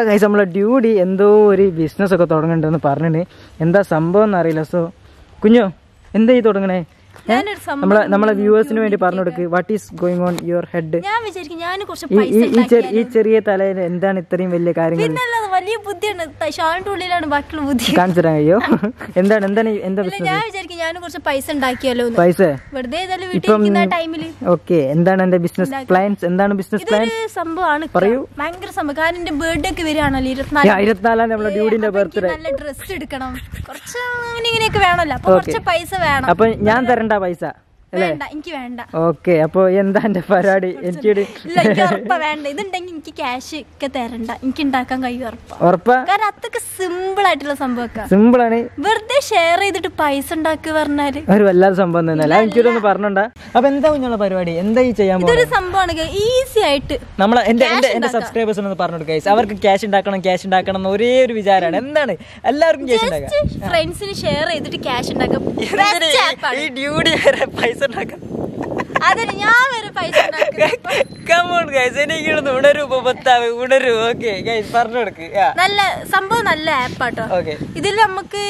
കൈസ് നമ്മളെ ഡ്യൂഡി എന്തോ ഒരു ബിസിനസ് ഒക്കെ തുടങ്ങണ്ടെന്ന് പറഞ്ഞിട്ട് എന്താ സംഭവം എന്നറിയില്ല സോ കുഞ്ഞു എന്താ ഈ തുടങ്ങണേ ഏ? ഞാനൊരു സംഭവം നമ്മളെ നമ്മളെ വ്യൂവേഴ്സിന് വേണ്ടി പറഞ്ഞു കൊടുക്ക് what is going on your head ഞാൻ വിചാരിക്കും ഞാൻ കുറച്ച് ഈ പൈസ ഈ- ഈ ചെറിയ ഈ ഉണ്ടാക്കിയാലോ. ചെറിയ തലയിൽ എന്താണ് ഇത്രയും വലിയ കാര്യങ്ങൾ പിന്നല്ലാതെ വലിയ ബുദ്ധിയാണ് ഷാളിന്റെ ഉള്ളിലാണ് ബാക്കിയുള്ള ബുദ്ധി കാണിച്ചു തരാൻ കഴിയോ എന്താണ് എന്താണ് ഈ- എന്താ അല്ല, ബിസിനസ് ഞാൻ വിചാരിക്കും ഞാൻ കുറച്ച് പൈസ ഉണ്ടാക്കിയാലോ എന്ന്. പൈസ വെറുതെ ഏതായാലും വീട്ടിൽ ഇപ്പം ഇരിക്കുന്ന ടൈമില് ഓക്കെ എന്താണ് എന്റെ ബിസിനസ് പ്ലാൻസ് എന്താണ് ബിസിനസ് പ്ലാൻ ഇതൊരു സംഭവമാണ് ക- പറയൂ. ഭയങ്കര സംഭവം കാരണം എന്റെ ബർത്ത്ഡേ ഒക്കെ വരികയാണല്ലോ ഇരുപത്തിനാല് ഇരുപത്തിനാലാം നമ്മളെ ഡ്യൂഡിന്റെ അപ്പൊ എനിക്ക് ബർത്ത്ഡേ നല്ല ഡ്രസ് എടുക്കണം കുറച്ച് അങ്ങനെ ഇങ്ങനെയൊക്കെ വേണമല്ലോ അപ്പൊ കുറച്ച് പൈസ വേണം അപ്പൊ ഞാൻ തരണ്ട പൈസ വേണ്ട എനിക്ക് വേണ്ട ഓക്കെ അപ്പൊ എന്താ എന്റെ പരിപാടി എനിക്കൊരു ഇല്ല എനിക്ക് ഉറപ്പാ വേണ്ട ഇതുണ്ടെങ്കിൽ എനിക്ക് ക്യാഷ് ഒക്കെ തരണ്ട എനിക്ക് ഉണ്ടാക്കാൻ കഴിയും ഉറപ്പാ ഉറപ്പാ കാരണം അതൊക്കെ സിമ്പിൾ ആയിട്ടുള്ള സംഭവമൊക്കെ സിമ്പിൾ ആണ് വെറുതെ ഷെയർ ചെയ്തിട്ട് പൈസ ഉണ്ടാക്കുക പറഞ്ഞാല് ഒരു വല്ലാതെ സംഭവം തന്നെയല്ല എനിക്കൊരു പറഞ്ഞോണ്ടാ അപ്പൊ എന്താ കുഞ്ഞുള്ള പരിപാടി എന്താ ഈ ചെയ്യാൻ ഇതൊരു പോകുന്നത് സംഭവമാണ് ഈസി ആയിട്ട് നമ്മളെ എന്റെ എന്റെ എന്റെ സബ്സ്ക്രൈബേഴ്സ് ഒന്ന് പറഞ്ഞു കൊടുക്കുക അവർക്ക് ക്യാഷ് ഉണ്ടാക്കണം ക്യാഷ് ഉണ്ടാക്കണം എന്ന് ഒരേ ഒരു വിചാരമാണ് എന്താണ് എല്ലാവർക്കും ക്യാഷ് ഉണ്ടാക്കാം ഫ്രണ്ട്സിന് ഷെയർ ചെയ്തിട്ട് ക്യാഷ് ഉണ്ടാക്കാം Best app ആണ്. ഈ ഡ്യൂട്ടി വരെ പൈസ ഉണ്ടാക്കാം അതിന് ഞാൻ വരെ പൈസ ഉണ്ടാക്കുന്നത് കമോൺ ഗൈസ് എനിക്കിടുന്നു ഉണരൂ ഉപഭോക്താവ് ഉണരൂ ഓക്കെ ഗൈസ് പറഞ്ഞു കൊടുക്ക് നല്ല സംഭവം നല്ല ആപ്പാട്ടോ ഓക്കെ ഇതിൽ നമുക്ക്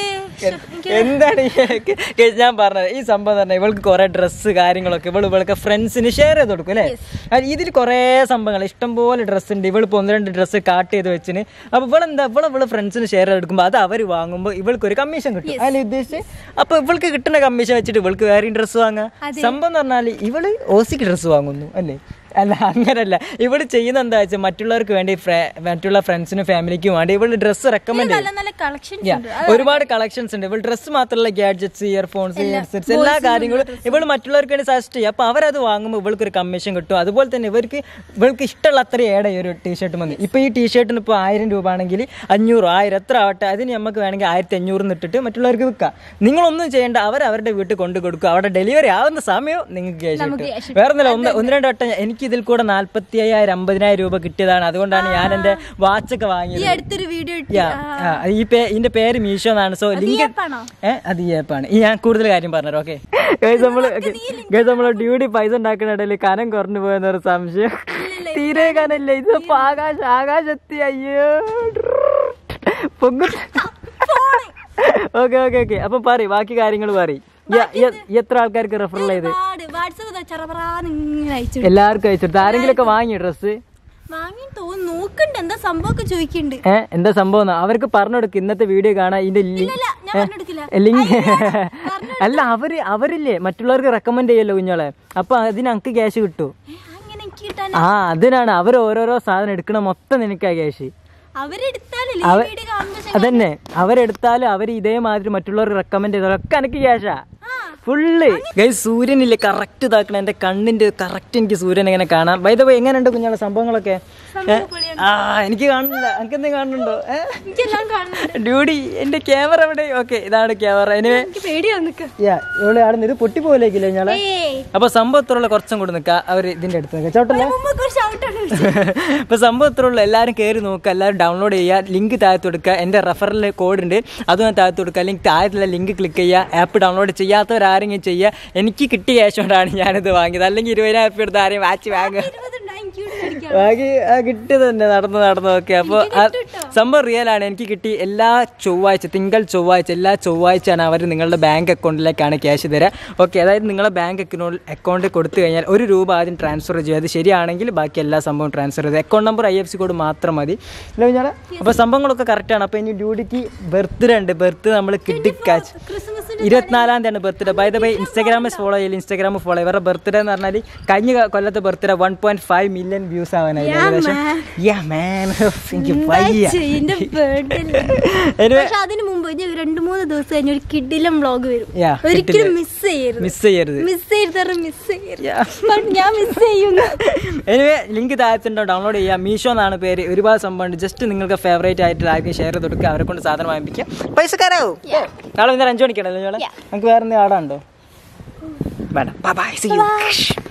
എന്താണ് ഈ- guys, ഞാൻ പറഞ്ഞത് ഈ സംഭവം തന്നെ ഇവൾക്ക് കുറെ ഡ്രസ്സ് കാര്യങ്ങളൊക്കെ ഇവള് ഇവൾക്ക് ഫ്രണ്ട്സിന് ഷെയർ ചെയ്ത് കൊടുക്കും അല്ലേ ഇതിൽ കുറെ സംഭവങ്ങൾ ഇഷ്ടംപോലെ ഡ്രസ്സ് ഉണ്ട് ഇവളിപ്പോ ഒന്ന് രണ്ട് ഡ്രസ്സ് കാട്ട് ചെയ്ത് വെച്ചിന് അപ്പൊ ഇവളെന്താ ഇവളെ ഇവള് ഫ്രണ്ട്സിന് ഷെയർ എടുക്കുമ്പോൾ അത് അവർ വാങ്ങുമ്പോൾ ഇവൾക്ക് ഒരു കമ്മീഷൻ കിട്ടും അതിൽ ഉദ്ദേശിച്ച് അപ്പൊ ഇവൾക്ക് കിട്ടുന്ന കമ്മീഷൻ വെച്ചിട്ട് ഇവൾക്ക് വേറെയും ഡ്രസ്സ് വാങ്ങാം സംഭവം എന്ന് പറഞ്ഞാൽ ഇവള് ഓസിക്ക് ഡ്രസ്സ് വാങ്ങുന്നു അല്ലേ അല്ല അങ്ങനല്ല ഇവള് ചെയ്യുന്ന എന്താ വെച്ചാൽ മറ്റുള്ളവർക്ക് വേണ്ടി ഫ്ര- മറ്റുള്ള ഫ്രണ്ട്സിനും ഫാമിലിക്കും വേണ്ടി ഇവള് ഡ്രസ്സ് റെക്കമെൻഡ് നല്ല നല്ല കളക്ഷൻസ് Yeah. ഉണ്ട് ഒരുപാട് കളക്ഷൻസ് ഉണ്ട് ഇവൾ ഡ്രസ്സ് മാത്രമല്ല ഗാഡ്ജറ്റ്സ് ഇയർഫോൺസ് ഹെഡ്സെറ്റ്സ് എല്ലാ കാര്യങ്ങളും ഇവൾ മറ്റുള്ളവർക്ക് വേണ്ടി സജസ്റ്റ് ചെയ്യും അപ്പൊ അവരത് വാങ്ങുമ്പോൾ ഇവൾക്ക് ഒരു കമ്മീഷൻ കിട്ടും അതുപോലെ തന്നെ ഇവർക്ക് ഇവൾക്ക് ഇഷ്ടമുള്ള അത്ര ഏടെ ഈ ഒരു ടീഷർട്ട് മതി ഇപ്പൊ ഈ ടീഷർട്ടിന് ഇപ്പോൾ ആയിരം രൂപ ആണെങ്കിൽ അഞ്ഞൂറ് ആയിരം എത്ര ആവട്ടെ അതിന് നമുക്ക് വേണമെങ്കിൽ ആയിരത്തി അഞ്ഞൂറ് ഇട്ടിട്ട് മറ്റുള്ളവർക്ക് വിൽക്കാം നിങ്ങളൊന്നും ചെയ്യേണ്ട അവർ അവരുടെ വീട്ടിൽ കൊണ്ടു കൊടുക്കും അവിടെ ഡെലിവറി ആവുന്ന സമയം നിങ്ങൾക്ക് ക്യാഷ് കിട്ടും വേറെ ഒന്നുമില്ല ഒന്ന് ഒന്ന് രണ്ട് വട്ടം എനിക്ക് ഇതിൽ കൂടെ നാല്പത്തി അയ്യായിരം അമ്പതിനായിരം രൂപ കിട്ടിയതാണ് അതുകൊണ്ടാണ് ഞാൻ എന്റെ വാച്ചൊക്കെ ഈ വാങ്ങിയത് അടുത്തൊരു വീഡിയോ ഇട്ടു Yeah. ആ, ഈ പേ ഇതിന്റെ പേര് മീഷോ എന്നാണ് സോ ലിങ്ക് ആപ്പാണോ? ഏഹ് അത് ഈ ആപ്പാണ് ഈ ഞാൻ കൂടുതൽ കാര്യം പറഞ്ഞു ഓക്കെ നമ്മള് ഗൈസ് നമ്മള് ഡ്യൂട്ടി പൈസ ഉണ്ടാക്കുന്ന ഇടയിൽ കനം കുറഞ്ഞു പോയെന്നൊരു സംശയം തീരെ കനല്ല ഇത് ഇപ്പൊ ആകാശ ആകാശത്തി അയ്യോ പൊങ്ങു ഓക്കെ ഓക്കെ ഓക്കെ അപ്പൊ പറയും ബാക്കി കാര്യങ്ങൾ പറയും എത്ര ആൾക്കാർക്ക് റെഫറൽ ചെയ്ത് ഒരുപാട് വാട്സപ്പ് ചറപറാന്ന് ഇങ്ങനെ അയച്ചു എല്ലാവർക്കും അയച്ചിട്ട് ആരെങ്കിലും ഒക്കെ വാങ്ങി ഡ്രസ്സ് വാങ്ങി തോന്നുന്നു നോക്കണ്ട് എന്താ സംഭവമൊക്കെ ചോദിക്കണ്ട് ഏഹ് എന്താ സംഭവം എന്ന് അവർക്ക് പറഞ്ഞു കൊടുക്ക് ഇന്നത്തെ വീഡിയോ കാണാൻ ഇതിന്റെ ലിങ്ക് ഇല്ല ഞാൻ പറഞ്ഞെടുക്കില്ല ലിങ്ക് അല്ല അവര് അവരില്ലേ മറ്റുള്ളവർക്ക് റെക്കമെൻഡ് ചെയ്യല്ലോ കുഞ്ഞോളെ അപ്പൊ അതിന് അനക്ക് ക്യാഷ് കിട്ടൂ അങ്ങനെ എനിക്ക് കിട്ടാൻ ആ അതിനാണ് അവർ ഓരോരോ സാധനം എടുക്കണ മൊത്തം നിനക്കാ ക്യാഷ് അവരെടുത്താലല്ലേ അവ- ഈ വീഡിയോ കാണുമ്പോ അതന്നെ അവരെടുത്താലും അവർ ഇതേമാതിരി മറ്റുള്ളവർക്ക് റെക്കമെൻഡ് ചെയ്താലൊക്കെ എനിക്ക് ക്യാഷാ ഫുള്ള് ഗൈ സൂര്യനില്ലേ കറക്റ്റ് ഇതാക്കണ എന്റെ കണ്ണിന്റെ കറക്റ്റ് എനിക്ക് സൂര്യൻ എങ്ങനെ കാണാം വൈദ എങ്ങനെയുണ്ട് കുഞ്ഞോളെ സംഭവങ്ങളൊക്കെ ഏ? ആ എനിക്ക് കാണുന്നില്ല എനിക്ക് എന്തെങ്കിലും കാണുന്നുണ്ടോ ഏഹ് എനിക്കെല്ലാം കാണുന്നുണ്ട് ഡ്യൂഡി എന്റെ ക്യാമറ എവിടെ ഓക്കെ ഇതാണ് ക്യാമറ ഇനി എനിക്ക് പേടിയാ നിക്ക യാ ഇവിടെ ആടെ ഇത് പൊട്ടിപ്പോലേക്കില്ലേ ഞാളെ ഏയ് അപ്പൊ സംഭവത്തിലുള്ള കുറച്ചും കൂടെ നിൽക്കുക അവർ ഇതിന്റെ അടുത്ത് നിൽക്കുക ചോട്ടല്ലേ മുമ്പൊക്കെ ഒരു ഷൗട്ടാണ് ഇപ്പൊ സംഭവത്തിലുള്ള എല്ലാവരും കയറി നോക്കുക എല്ലാവരും ഡൗൺലോഡ് ചെയ്യുക ലിങ്ക് താഴത്ത് കൊടുക്കുക എന്റെ റെഫറൽ കോഡ് ഉണ്ട് അതും താഴത്ത് കൊടുക്കുക അല്ലെങ്കിൽ താഴത്തുള്ള ലിങ്ക് ക്ലിക്ക് ചെയ്യുക ആപ്പ് ഡൗൺലോഡ് ചെയ്യാത്തവരാരെങ്കിലും ചെയ്യുക എനിക്ക് കിട്ടിയ ക്യാഷ് കൊണ്ടാണ് ഞാനിത് വാങ്ങിയത് അല്ലെങ്കിൽ ഇരുപതിനായിരം ഉറുപ്പിക എടുത്ത് ആരെയും വാച്ച് വാങ്ങുക ബാക്കി ആ കിട്ടിയത് തന്നെ നടന്ന് നടന്ന് ഓക്കെ അപ്പോൾ സംഭവം റിയൽ ആണ് എനിക്ക് കിട്ടി എല്ലാ ചൊവ്വാഴ്ച തിങ്കൾ ചൊവ്വാഴ്ച എല്ലാ ചൊവ്വാഴ്ചയാണ് അവർ നിങ്ങളുടെ ബാങ്ക് അക്കൗണ്ടിലേക്കാണ് ക്യാഷ് തരിക ഓക്കെ അതായത് നിങ്ങളുടെ ബാങ്ക് അക്കൗണ്ട് അക്കൗണ്ടിൽ കൊടുത്തു കഴിഞ്ഞാൽ ഒരു രൂപ ആദ്യം ട്രാൻസ്ഫർ ചെയ്യും അത് ശരിയാണെങ്കിൽ ബാക്കി എല്ലാ സംഭവം ട്രാൻസ്ഫർ ചെയ്ത് account number I F C code മാത്രം മതി അല്ല കുഞ്ഞാൽ അപ്പോൾ സംഭവങ്ങളൊക്കെ കറക്റ്റാണ് അപ്പോൾ ഇനി ഡ്യൂട്ടിക്ക് ബർത്ത്ഡേ ഉണ്ട് ബർത്ത് നമ്മൾ കിട്ടി കാച്ച് ക്രിസ്മസിന് ഇരുപത്തിനാലാം തീയതിയാണ് ബർത്ത്ഡേ ബൈ ദ ബൈ ഇൻസ്റ്റാഗ്രാമിൽ ഫോളോ ചെയ്യില്ല ഇൻസ്റ്റാഗ്രാമിൽ ഫോളോ ഇവരുടെ ബർത്ത്ഡേ എന്ന് പറഞ്ഞാൽ കഴിഞ്ഞ ക- കൊല്ലത്തെ birthday one point five million views ആവാനായി ഏകദേശം യാ മാൻ എനിക്ക് വയ്യ എന്റെ ബർത്ത്ഡേ Anyway, പക്ഷെ അതിന് മുമ്പ് ഇനി രണ്ട് മൂന്ന് ദിവസം കഴിഞ്ഞ ഒരു കിഡിലം വ്ളോഗ് വരും Yeah, ഒരിക്കലും മിസ് ചെയ്യരുത് മിസ് ചെയ്യരുത് മിസ് ചെയ്തറ മിസ് ചെയ്യരുത് Yeah. But ഞാൻ മിസ് ചെയ്യുന്നു എനിവേ ലിങ്ക് താഴത്തുണ്ടോ ഡൗൺലോഡ് ചെയ്യാം മീഷോ എന്നാണ് പേര് ഒരുപാട് സംഭവമുണ്ട് ജസ്റ്റ് നിങ്ങൾക്ക് ഫേവറേറ്റ് ആയിട്ട് ആർക്കും ഷെയർ ചെയ്ത് കൊടുക്കുക അവരെ കൊണ്ട് സാധനം വാങ്ങിപ്പിക്കാം പൈസക്കാരാവും നാളെ ഇന്നലെ അഞ്ചു മണിക്കണല്ലോ ഞങ്ങളെ നമുക്ക് വേറെ എന്തെങ്കിലും ആടാണ്ടോ വേണ്ട ബൈ സി യു